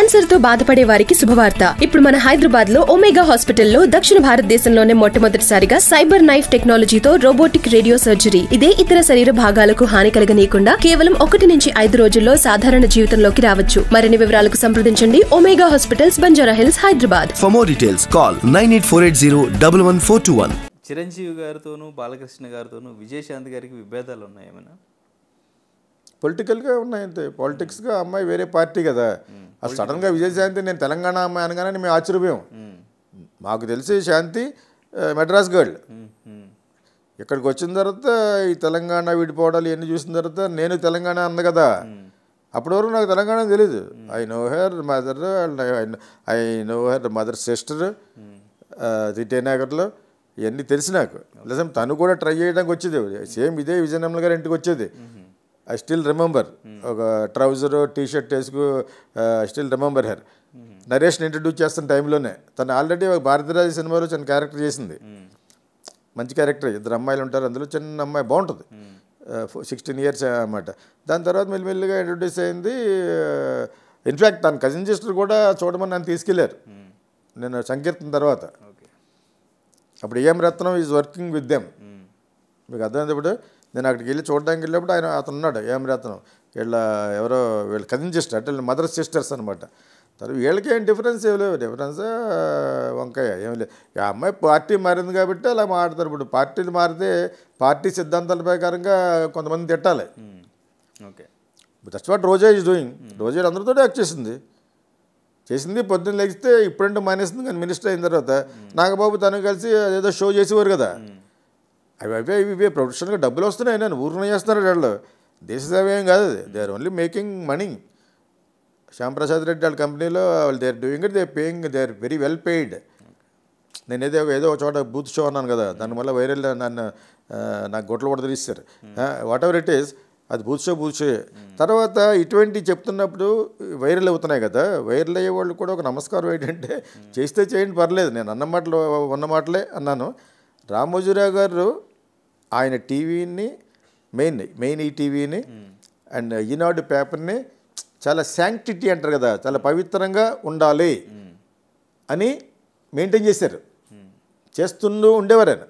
Cancer తో బాధపడే వారికి శుభవార్త ఇప్పుడు మన హైదరాబాద్ లో ఒమేగా హాస్పిటల్లో దక్షిణ భారతదేశంలోనే మొట్టమొదటిసారిగా సైబర్ నైఫ్ టెక్నాలజీతో రోబోటిక్ రేడియో సర్జరీ ఇదే ఇతర శరీర భాగాలకు హాని కలగనీయకుండా కేవలం ఒకటి నుంచి ఐదు రోజుల్లో సాధారణ జీవితంలోకి రావచ్చు మరిన్ని వివరాలకు సంప్రదించండి Omega hospitals Banjara hills Hyderabad For more details, call 98480 11421. Chiranjeevi గారితోనూ బాలకృష్ణ గారితోనూ విజయశాంతి గారికి విభేదాలు ఉన్నాయి ఏమైనా పొలిటికల్గా ఉన్నాయి అంతే పాలిటిక్స్గా అమ్మాయి వేరే పార్టీ కదా అది సడన్గా విజయశాంతి నేను తెలంగాణ అమ్మాయి అనగానే మేము ఆశ్చర్యపోయాం మాకు తెలిసి శాంతి ఆ, మెడ్రాస్ గర్ల్ ఇక్కడికి వచ్చిన తర్వాత ఈ తెలంగాణ విడిపోవడాలు ఇవన్నీ చూసిన తర్వాత నేను తెలంగాణ అంది కదా అప్పటి వరకు నాకు తెలంగాణ తెలియదు I know her mother I know her mother sister రిటేనగర్లో ఇవన్నీ తెలిసి నాకు నిజం తను కూడా ట్రై చేయడానికి వచ్చేది సేమ్ ఇదే విజయనగరం గారి ఇంటికి వచ్చేది ఐ స్టిల్ రిమెంబర్ ఒక ట్రౌజర్ టీ షర్ట్ వేసుకు స్టిల్ రిమెంబర్ హెర్ నరేష్ని ఇంట్రడ్యూస్ చేస్తున్న టైంలోనే తను ఆల్రెడీ ఒక భారతరాజు సినిమాలో చిన్న క్యారెక్టర్ చేసింది మంచి క్యారెక్టర్ ఇద్దరు అమ్మాయిలు ఉంటారు అందులో చిన్న అమ్మాయి బాగుంటుంది సిక్స్టీన్ ఇయర్స్ అన్నమాట దాని తర్వాత మెల్లిమెల్లిగా ఇంట్రొడ్యూస్ అయింది ఇన్ఫ్యాక్ట్ తన కజిన్ సిస్టర్ కూడా చూడమని నన్ను తీసుకెళ్ళారు నేను సంకీర్తన తర్వాత ఓకే అప్పుడు ఏం Ratnam is working with them మీకు అర్థమైనప్పుడు నేను అక్కడికి వెళ్ళి చూడడానికి వెళ్ళినప్పుడు ఆయన అతను ఉన్నాడు ఏం రత్నం వీళ్ళ ఎవరో వీళ్ళ కజిన్ సిస్టర్ అంటే వీళ్ళ మదర్ సిస్టర్స్ అనమాట తర్వాత వీళ్ళకి ఏం డిఫరెన్స్ ఏం లేవు డిఫరెన్స్ వంకాయ ఏం లేదు ఆ అమ్మాయి పార్టీ మారింది కాబట్టి అలా మాట్లాడతారు ఇప్పుడు పార్టీలు మారితే పార్టీ సిద్ధాంతాల ప్రకారంగా కొంతమంది తిట్టాలి okay that's what Roja is doing Roja అందరితో యాక్ట్ చేసింది చేసింది పొద్దున్న లెగిస్తే ఇప్పుడంటే మానేస్తుంది కానీ మినిస్టర్ అయిన తర్వాత నాగబాబు తను కలిసి ఏదో షో చేసేవారు కదా అవి అవే ఇవి ఇవే ప్రొఫెషనల్గా డబ్బులు వస్తున్నాయి నేను ఊరిన చేస్తున్నారు వాళ్ళు దేశ సేవ ఏం కాదు అది they are only making money Shyamprasad Reddy వాళ్ళ కంపెనీలో వాళ్ళు they are doing it they paying they are very well paid నేను ఏదో ఏదో ఒక చోట బూత్ షో అన్నాను కదా దానివల్ల వైరల్ నన్ను ఆ, నాకు గొట్టలు కూడా తీస్తారు వాట్ ఎవర్ ఇట్ ఈస్ అది బూత్ షో బూత్ షో తర్వాత ఇటువంటి చెప్తున్నప్పుడు వైరల్ అవుతున్నాయి కదా వైరల్ అయ్యే వాళ్ళు కూడా ఒక నమస్కారం ఏంటంటే చేస్తే చేయండి పర్లేదు నేను అన్న మాటలు ఉన్న మాటలే అన్నాను రామోజీరావు గారు ఆయన టీవీని మెయిన్ మెయిన్ ఈ టీవీని అండ్ ఈనాడు పేపర్ని చాలా శాంక్టిటీ అంటారు కదా చాలా పవిత్రంగా ఉండాలి అని మెయింటైన్ చేశారు చేస్తుంటూ ఉండేవారు ఆయన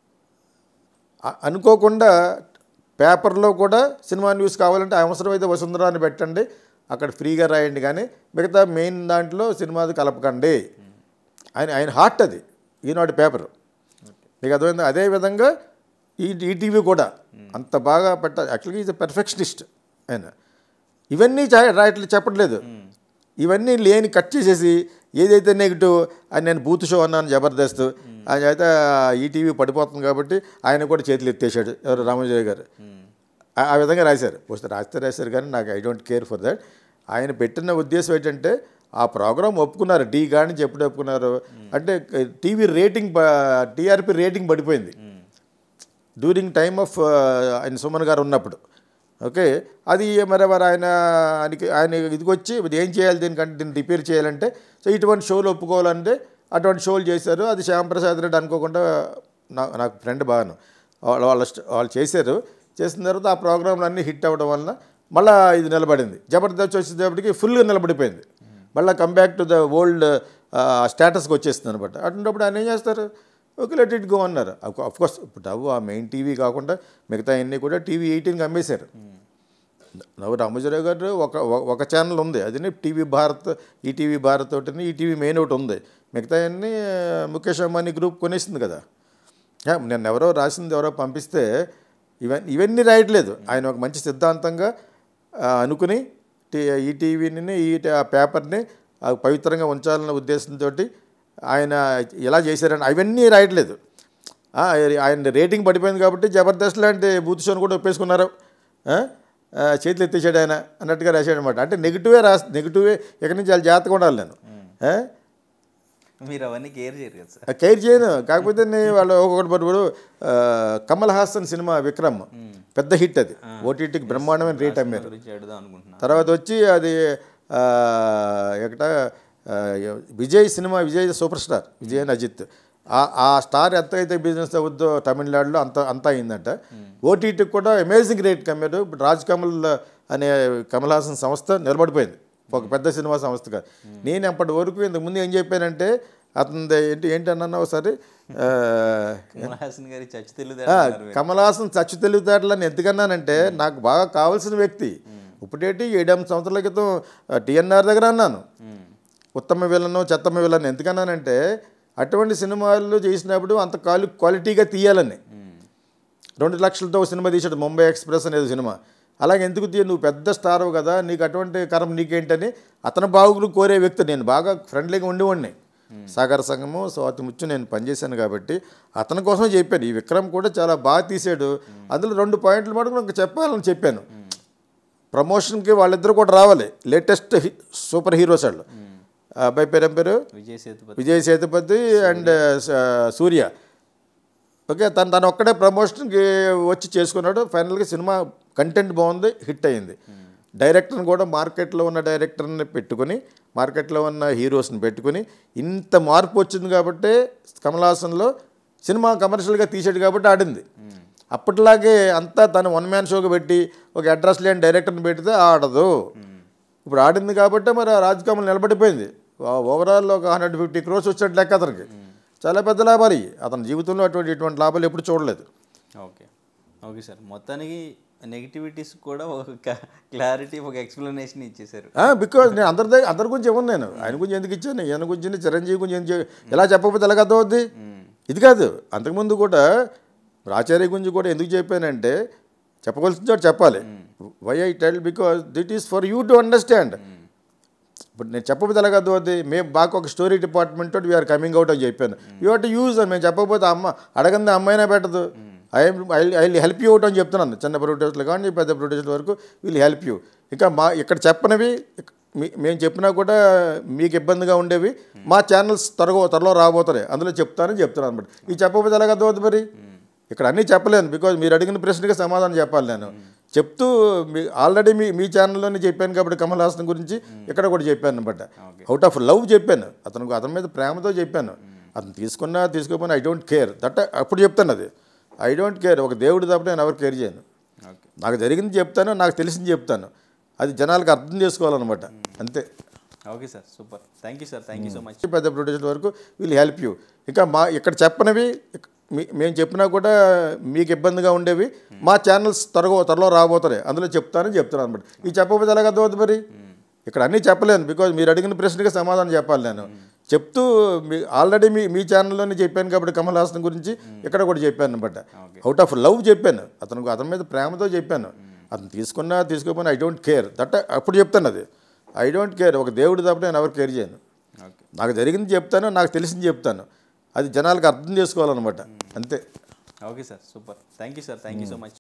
అ- అనుకోకుండా పేపర్లో కూడా సినిమా న్యూస్ కావాలంటే అవసరమైతే వసుంధరాన్ని పెట్టండి అక్కడ ఫ్రీగా రాయండి కానీ మిగతా మెయిన్ దాంట్లో సినిమాది కలపకండి ఆయన ఆయన హార్ట్ అది ఈనాడు పేపర్ మీకు అర్థమైంది అదే విధంగా ఈ ఈటీవీ కూడా అంత బాగా పెట్ట యాక్చువల్గా ఈజ్ పెర్ఫెక్షనిస్ట్ ఆయన ఇవన్నీ చా- రాయట్లేదు చెప్పట్లేదు ఇవన్నీ లేని కట్ చేసేసి ఏదైతే నెగిటివ్ అని నేను బూత్ షో అన్నాను జబర్దస్త్ ఆయన అయితే ఈటీవీ పడిపోతుంది కాబట్టి ఆయన కూడా చేతులు ఎత్తేసాడు ఎవరు రామోజీ గారు ఆ- ఆ విధంగా రాశారు వస్తే రాస్తే రాశారు కానీ నాకు I don't care for that ఆయన పెట్టిన ఉద్దేశం ఏంటంటే ఆ ప్రోగ్రామ్ ఒప్పుకున్నారు డీ కానీ ఎప్పుడు ఒప్పుకున్నారు అంటే టీవీ రేటింగ్ టీఆర్పీ రేటింగ్ పడిపోయింది డ్యూరింగ్ టైమ్ ఆఫ్ ఆయన సుమన్ గారు ఉన్నప్పుడు ఓకే అది మరి మరి ఆయన ఆయనకి ఆయన ఇదికి వచ్చి ఇది ఏం చేయాలి దీనికంటే దీన్ని రిపేర్ చేయాలంటే సో ఇటువంటి షోలు ఒప్పుకోవాలంటే అటువంటి షోలు చేశారు అది శ్యాంప్రసాద్ రెడ్డి అనుకోకుండా నా నాకు ఫ్రెండ్ బాగాను వాళ్ళు వాళ్ళ స్ట్- వాళ్ళు చేశారు చేసిన తర్వాత ఆ ప్రోగ్రాంలు అన్నీ హిట్ అవ్వడం వలన మళ్ళీ ఇది నిలబడింది జబర్దస్త్ వచ్చేటప్పటికి ఫుల్గా నిలబడిపోయింది మళ్ళీ కంబ్యాక్ టు ద ఓల్డ్ స్టేటస్కి వచ్చేస్తుంది అనమాట అటువంటిప్పుడు ఆయన ఏం చేస్తారు ఓకే లెట్ ఇట్ గో అన్నారు అఫ్ కోర్స్ ఇప్పుడు అవ్వు ఆ మెయిన్ టీవీ కాకుండా మిగతా అన్నీ కూడా టీవీ ఎయిటీన్కి అమ్మేశారు నవ్వు రామోజీరావు గారు ఒక ఒక- ఒక ఛానల్ ఉంది అది టీవీ భారత్ ఈటీవీ భారత్ ఒకటి ఈటీవీ మెయిన్ ఒకటి ఉంది మిగతా అన్నీ ముఖేష్ అంబానీ గ్రూప్ కొనేసింది కదా యా, నేను ఎవరో రాసింది ఎవరో పంపిస్తే ఇవన్నీ ఇవన్నీ రాయట్లేదు ఆయన ఒక మంచి సిద్ధాంతంగా ఆ, అనుకుని టీ- ఈ టీవీని ఈ ట- ఆ పేపర్ని ఆ పవిత్రంగా ఉంచాలన్న ఉద్దేశంతో ఆయన ఇలా చేశారని అవన్నీ రాయట్లేదు ఆ, ఆయన రేటింగ్ పడిపోయింది కాబట్టి జబర్దస్త్ లాంటి బూత్ షోని కూడా ఒప్పేసుకున్నారు ఆ? ఆ, చేతులు ఎత్తేసాడు ఆయన అన్నట్టుగా రాశాడు అనమాట అంటే నెగిటివే రాస్ నెగిటివే ఎక్కడి నుంచి చాలా జాగ్రత్తగా ఉండాలి నేను ఆ? మీరు అవన్నీ కేర్ చేయరు కదా సార్ ఆ కేర్ చేయను కాకపోతే నేను వాళ్ళు ఒక్కొక్కటి పట్టుబడు కమల్ హాసన్ సినిమా విక్రమ్ పెద్ద హిట్ అది ఓటీటీకి బ్రహ్మాండమైన రేట్ అమ్మారు గురించి అడుగుదాం అనుకుంటున్నాను తర్వాత వచ్చి అది ఆ, ఎక్కడ ఆ, విజయ్ సినిమా Vijay super star Vijay and Ajith ఆ ఆ స్టార్ ఎంత అయితే బిజినెస్ అవుద్దో తమిళనాడులో అంత అంతా అయిందంట ఓటీటీకి కూడా అమేజింగ్ రేట్ కమ్మారు ఇప్పుడు రాజ్ కమల్ అనే కమల్ హాసన్ సంస్థ నిలబడిపోయింది ఒక పెద్ద సినిమా సంస్థ కాదు నేను అప్పటి వరకు ఇంతకుముందు ఏం చెప్పానంటే అతని ఏంటి ఏంటి అన్నా ఒకసారి ఆ, కమల్ హాసన్ గారి చచ్చి ఆ, తెలుగు కమల్ హాసన్ చచ్చు తెలివితేటలని ఎందుకన్నానంటే నాకు బాగా కావాల్సిన వ్యక్తి ఇప్పుడేంటి ఏడెనిమిది సంవత్సరాల క్రితం టిఎన్ఆర్ దగ్గర అన్నాను ఉత్తమ విలను చెత్తమ విలను ఎందుకన్నానంటే అటువంటి సినిమాలు చేసినప్పుడు అంత క్వాలి క్వాలిటీగా తీయాలని రెండు లక్షలతో ఒక సినిమా తీసాడు ముంబై ఎక్స్ప్రెస్ అనేది సినిమా అలాగే ఎందుకు తీయ నువ్వు పెద్ద స్టార్ కదా నీకు అటువంటి కరం నీకేంటని అతని బాగులు కోరే వ్యక్తి నేను బాగా ఫ్రెండ్లీగా ఉండేవాడిని సాగర సంఘము స్వాతి ముచ్చు నేను పనిచేశాను కాబట్టి అతని కోసం చెప్పాను ఈ విక్రమ్ కూడా చాలా బాగా తీసాడు అందులో రెండు పాయింట్లు మటుకు నాకు చెప్పాలని చెప్పాను ప్రమోషన్కి వాళ్ళిద్దరు కూడా రావాలి లేటెస్ట్ హీ- సూపర్ హీరోస్ వాళ్ళు ఆ అబ్బాయి పేరు ఏం పేరు విజయ్ సేతుపతి విజయ్ సేతుపతి అండ్ స- సూర్య ఓకే తను తను ఒక్కడే ప్రమోషన్కి వచ్చి చేసుకున్నాడు ఫైనల్గా సినిమా కంటెంట్ బాగుంది హిట్ అయింది డైరెక్టర్ని కూడా మార్కెట్లో ఉన్న డైరెక్టర్ని పెట్టుకుని మార్కెట్లో ఉన్న హీరోస్ని పెట్టుకుని ఇంత మార్పు వచ్చింది కాబట్టి కమల్ హాసన్లో సినిమా కమర్షియల్గా తీసాడు కాబట్టి ఆడింది అప్పటిలాగే అంతా తను వన్ మ్యాన్ షోకి పెట్టి ఒక అడ్రస్ లేని డైరెక్టర్ని పెడితే ఆడదు ఇప్పుడు ఆడింది కాబట్టి మరి ఆ రాజ్ కమల్ నిలబడిపోయింది ఓవరాల్ ఒక హండ్రెడ్ ఫిఫ్టీ క్రోర్స్ వచ్చినట్టు లెక్క అతనికి చాలా పెద్ద లాభాలు ఇవి అతని జీవితంలో అటువంటి ఇటువంటి లాభాలు ఎప్పుడు చూడలేదు ఓకే ఓకే సార్ మొత్తానికి నెగిటివిటీస్ కూడా ఒక క్లారిటీ ఒక ఎక్స్ప్లెనేషన్ ఇచ్చేశారు బికాజ్ నేను అందరి దగ్గర అందరి గురించి ఇవ్వను నేను ఆయన గురించి ఎందుకు ఇచ్చాను ఈయన గురించి చిరంజీవి గురించి ఎందుకు ఇచ్చాను? ఎలా చెప్పకపోతే ఎలాగ అర్థమవుద్ది ఇది కాదు అంతకుముందు కూడా ఆచార్య గురించి కూడా ఎందుకు చెప్పానంటే చెప్పవలసిన చోట చెప్పాలి why I tell because that is for you to understand ఇప్పుడు నేను చెప్పకపోతే ఎలాగ అర్థమవుద్ది మేము బాగా ఒక స్టోరీ డిపార్ట్మెంట్ తోటి వీఆర్ కమింగ్ అవుట్ అని చెప్పాను యూ హాట్ యూజ్ అని మేము చెప్పకపోతే అమ్మ అడగంది అమ్మాయినా పెట్టదు I I help you out అని చెప్తున్నాను చిన్న ప్రొడ్యూసర్లు కానీ పెద్ద ప్రొడ్యూసర్ల వరకు వీళ్ళు హెల్ప్ యూ ఇంకా మా ఇక్కడ చెప్పనివి ఇక- మీ- మేము చెప్పినా కూడా మీకు ఇబ్బందిగా ఉండేవి మా ఛానల్స్ త్వరగా త్వరలో రాబోతున్నాయి అందులో చెప్తానని చెప్తున్నాను అనమాట ఇది చెప్పకపోతే ఎలాగ అర్థమవుతుంది మరి ఇక్కడ అన్నీ చెప్పలేను బికాజ్ మీరు అడిగిన ప్రశ్నకి సమాధానం చెప్పాలి నేను చెప్తూ మీ ఆల్రెడీ మీ మీ ఛానల్లోనే చెప్పాను కాబట్టి కమల్ హాసన్ గురించి ఇక్కడ కూడా చెప్పాను అనమాట అవుట్ ఆఫ్ లవ్ చెప్పాను అతను అతని మీద ప్రేమతో చెప్పాను అతను తీసుకున్నా తీసుకోకపోయినా ఐ డోంట్ కేర్ దట్ అప్పుడు చెప్తాను అది ఐ డోంట్ కేర్ ఒక దేవుడు తప్ప నేను ఎవరు కేర్ చేయను ఓకే నాకు జరిగింది చెప్తాను నాకు తెలిసింది చెప్తాను అది జనాలకు అర్థం చేసుకోవాలన్నమాట అంతే okay sir super thank you sir thank you so much పెద్ద ప్రొడ్యూసర్ వరకు వీళ్ళు హెల్ప్ యూ ఇంకా మా ఇక్కడ చెప్పనివి ఇక- మీ- మేము చెప్పినా కూడా మీకు ఇబ్బందిగా ఉండేవి మా ఛానల్స్ త్వరగా త్వరలో రాబోతున్నాయి అందులో చెప్తానని చెప్తున్నాను అనమాట ఇది చెప్పకపోతే ఎలాగ అర్థమవుతుంది మరి ఇక్కడ అన్నీ చెప్పలేను బికాజ్ మీరు అడిగిన ప్రశ్నకి సమాధానం చెప్పాలి నేను చెప్తూ మీ ఆల్రెడీ మీ మీ ఛానల్లోనే చెప్పాను కాబట్టి కమల్ హాసన్ గురించి ఇక్కడ కూడా చెప్పాను అనమాట అవుట్ ఆఫ్ లవ్ చెప్పాను అతను అతని మీద ప్రేమతో చెప్పాను అతను తీసుకున్నా తీసుకోకపోయినా ఐ డోంట్ కేర్ దట్ అప్పుడు చెప్తాను అది ఐ డోంట్ కేర్ ఒక దేవుడు తప్ప నేను ఎవరు కేర్ చేయను ఓకే నాకు జరిగింది చెప్తాను నాకు తెలిసింది చెప్తాను అది జనాలకు అర్థం చేసుకోవాలన్నమాట అంతే okay sir super thank you sir thank you so much